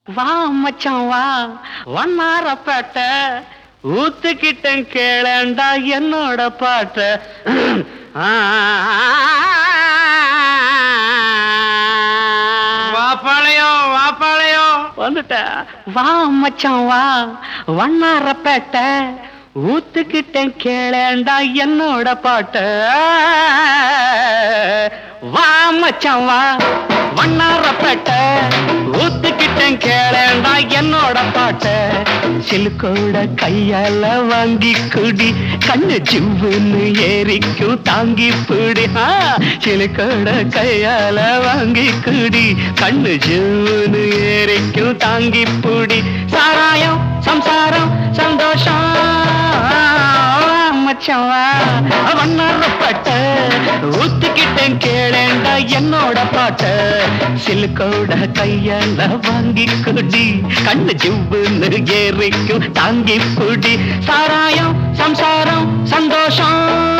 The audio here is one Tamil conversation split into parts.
வா மச்சான் வா வண்ணாரப்பேட்டை ஊத்துக்கிட்டேன் கேளண்டா என்னோட பாட்ட வாப்பாளையம் வாப்பாளையம் வந்துட்ட வா மச்சான் வா வண்ணாரப்பேட்டை ஊத்துக்கிட்டேன் கேளண்டா என்னோட பாட்ட வா மச்சான் வா வண்ணாரப்பேட்டை ஊத்துக்கிட்டேன் கேளண்டா என்னோட பாட்ட சிலுக்கோட கையால வாங்கி குடி கண்ணு ஜிவ்வுன்னு ஏறிக்கும் தாங்கி பிடி ஆ, சிலுக்கோட கையால வாங்கி குடி கண்ணு ஜிவ்வுன்னு ஏறிக்கும் தாங்கி பிடி சாராயம் சம்சாரம் சந்தோஷம் மச்சான் வா வண்ணாரப்பட்ட ஊத்துக்கிட்டேன் கேளேண்டா என்னோட பாட்ட சிலுக்கோட கையால வாங்கி குடி கண்ணு ஜிவ்வுன்னு ஏறிக்கும் தாங்கி புடி சாராயம் சம்சாரம் சந்தோஷம்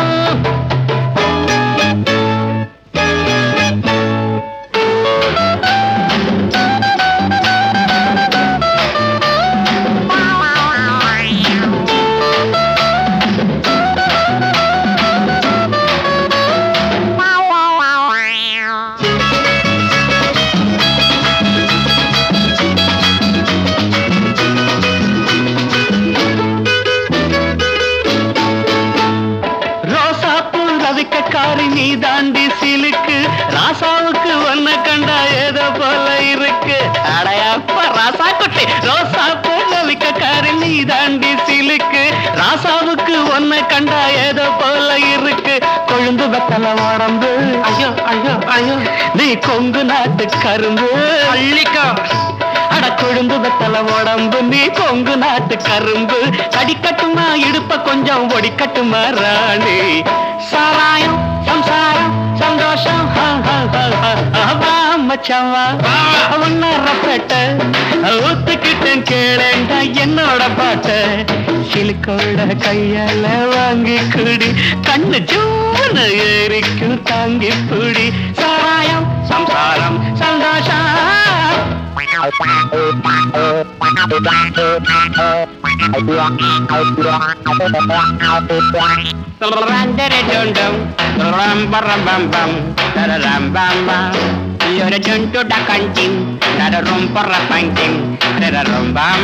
ரோசாப்பூ ரவிக்கக்காரி நீ தாண்டி சிலுக்கு ராசாவுக்கு ஒன்ன கண்டா ஏதோ போல இருக்கு அடையப்ப ராசா குட்டி ரோசாப்பூ ரவிக்கக்காரி நீ தாண்டி சிலுக்கு ராசாவுக்கு ஒன்ன கண்டா ஏதோ போல இருக்கு கொழுந்து வெத்தல உடம்பு ஐயோ ஐயோ ஐயோ நீ கொங்கு நாட்டு கரும்பு அள்ளிக்கா அட கொழுந்து வெத்தல உடம்பு நீ கொங்கு நாட்டு கரும்பு கடிக்கட்டுமா இடுப்ப கொஞ்சம் ஒடிக்கட்டுமா ராணி சாராயம் சம்சாரம் சந்தோஷம் ஹா, ஹா, ஹா, ஹா. ஆ, வா மச்சான் வா வா, வா. ஒன்னாரப்பட்ட ஊத்துக்கிட்டேன் கேளேண்டா என்னோட பாட்ட சிலுக்கோட கையால வாங்கி குடி கண்ணு ஜூன்னு ஏறிக்கும் தாங்கி புடி சாராயம் சம்சாரம் சந்தோஷம் రందరెడుండం రంబరంబం రరంబం యొరచుంటు డకంటిం రరంపర పంటిం రరంబం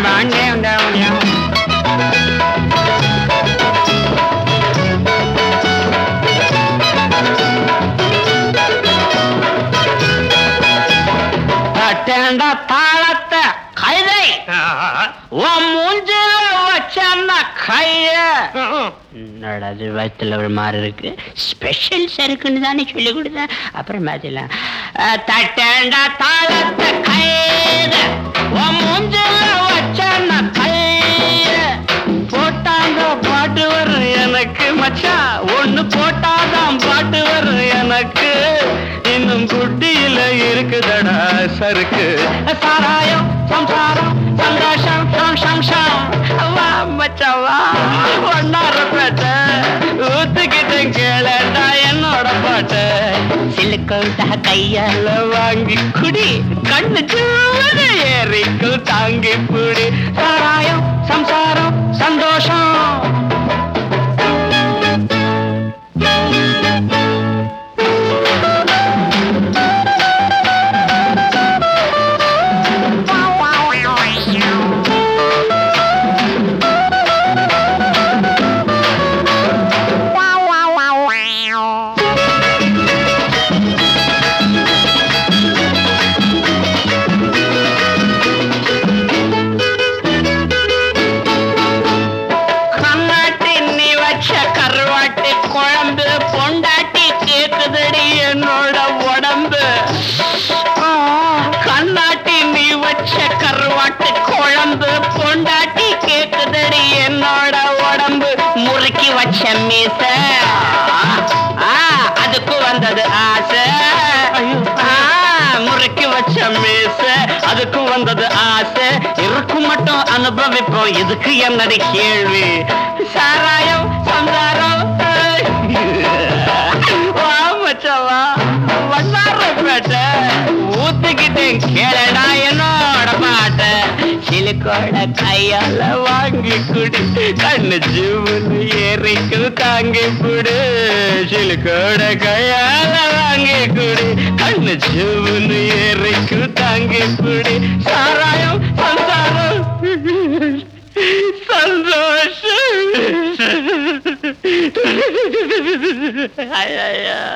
அட்டேண்ட தாளத்தை கைதை உன் மூஞ்சில வச்ச கைய நடது வயிற்றுல ஒரு மாதிரி இருக்கு ஸ்பெஷல் சருக்குன்னு தானே சொல்லி கொடுத்தேன் அப்புறம் மாத்திடலாம் தட்டேண்டா தாளத்தை கைத உன் மூஞ்சில வச்ச கைய போட்டாங்க பாட்டு வரும் எனக்கு மச்சான் ஒண்ணு போட்டாதான் பாட்டு வரும் எனக்கு இன்னும் குட்டியில இருக்குதடா சருக்கு சாராயம் சம்சாரம் சந்தோஷம் ஷம் ஷம் ஷம் வா மச்சான் வா ஒன்னார பேட்ட ஊத்துக்கிட்டு கேளடா என்னோட பாட்ட சிலுக்கோட்டா கையால வாங்கி குடி கண்ணு சூடு ஏறிக்கு தாங்கி புடி சாராயம் சம்சாரம் சந்தோஷம் கண்ணாட்டி நீ வச்ச கருவாட்டி குழம்பு பொண்டாட்டி கேக்குதடி என்னோட உடம்பு ஆ, கண்ணாட்டி நீ வச்ச கருவாட்டு குழம்பு பொண்டாட்டி கேக்குதடி என்னோட உடம்பு முறுக்கி வச்ச மீச ஆ, அதுக்கு வந்தது ஆசை ஆ, முறுக்கி வச்ச மீச அதுக்கு வந்தது ஆசை இருக்கும் மட்டும் அனுபவிப்போம் இதுக்கு என்னடி கேள்வி சாராயம் சந்தாரம் வா மச்சான் வா வண்ணாரப்பேட்டை ஊத்திக்கிட்டேன் கேளடா என்னோட பாட்ட சிலுக்கோட கையால வாங்கி குடி கண்ணு ஜீவனு ஏறிக்கு தாங்கி புடு சிலுக்கோட கையால வாங்கி குடி கண்ணு ஜீவனு ஏறிக்கு தாங்கி புடி சாராயம் சந்தாரம் சந்தோஷம் ஐயா